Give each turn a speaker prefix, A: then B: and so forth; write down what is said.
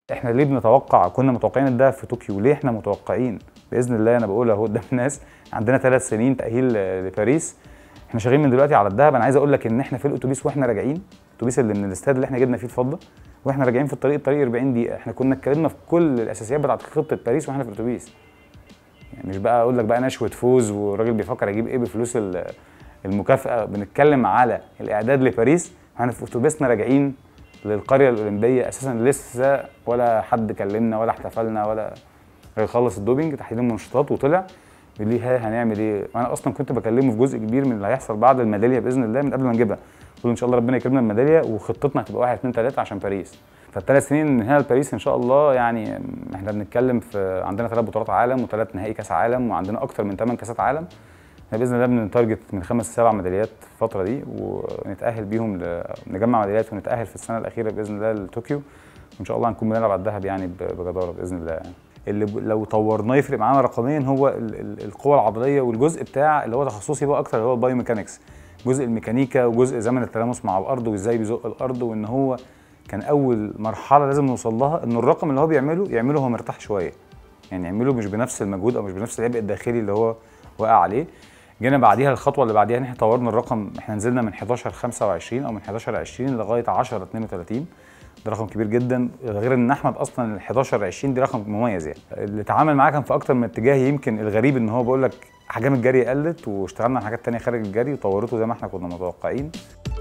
A: احنا ليه بنتوقع كنا متوقعين الدهب في طوكيو ليه احنا متوقعين باذن الله انا بقول اهو قدام الناس عندنا ثلاث سنين تاهيل لباريس احنا شغالين من دلوقتي على الدهب انا عايز اقول لك ان احنا في الاتوبيس واحنا راجعين الاتوبيس اللي من الاستاد اللي احنا جبنا فيه الفضه واحنا راجعين في الطريق الطريق 40 دقيقه احنا كنا اتكلمنا في كل الاساسيات بتاعت خطه باريس واحنا في الاتوبيس يعني مش بقى اقول لك بقى نشوه فوز والراجل بيفكر يجيب ايه بفلوس المكافاه بنتكلم على الاعداد لباريس احنا في اتوبيسنا راجعين للقريه الاولمبيه اساسا لسه ولا حد كلمنا ولا احتفلنا ولا يخلص الدوبينج تحليل المنشطات وطلع يقول لي ها هنعمل ايه؟ وانا اصلا كنت بكلمه في جزء كبير من اللي هيحصل بعد الميداليه باذن الله من قبل ما نجيبها قلت له ان شاء الله ربنا يكرمنا الميداليه وخطتنا هتبقى 1 2 3 عشان باريس فالثلاث سنين من هنا لباريس ان شاء الله يعني احنا بنتكلم في عندنا ثلاث بطولات عالم وثلاث نهائي كاس عالم وعندنا اكثر من ثمان كاسات عالم احنا باذن الله بنتارجت من خمس سبع ميداليات في الفتره دي ونتاهل بيهم ل... نجمع ميداليات ونتاهل في السنه الاخيره باذن الله لطوكيو وان شاء الله هنكون بنلعب على الذهب يعني بجداره باذن الله اللي لو طورناه يفرق معانا رقميا هو القوه العضليه والجزء بتاع اللي هو تخصصي بقى اكتر اللي هو البايوميكانكس جزء الميكانيكا وجزء زمن التلامس مع الارض وازاي بيزق الارض وان هو كان اول مرحله لازم نوصل لها ان الرقم اللي هو بيعمله يعمله هو مرتاح شويه يعني يعمله مش بنفس المجهود او مش بنفس العبء الداخلي اللي هو واقع عليه جينا بعديها الخطوه اللي بعديها ان احنا طورنا الرقم احنا نزلنا من 11 25 او من 11 20 لغايه 10 32 ده رقم كبير جدا غير ان احمد اصلا ال 11 20 دي رقم مميز يعني اللي اتعامل معاه كان في اكتر من اتجاه يمكن الغريب ان هو بقول لك احجام الجري قلت واشتغلنا على حاجات ثانيه خارج الجري وطورته زي ما احنا كنا متوقعين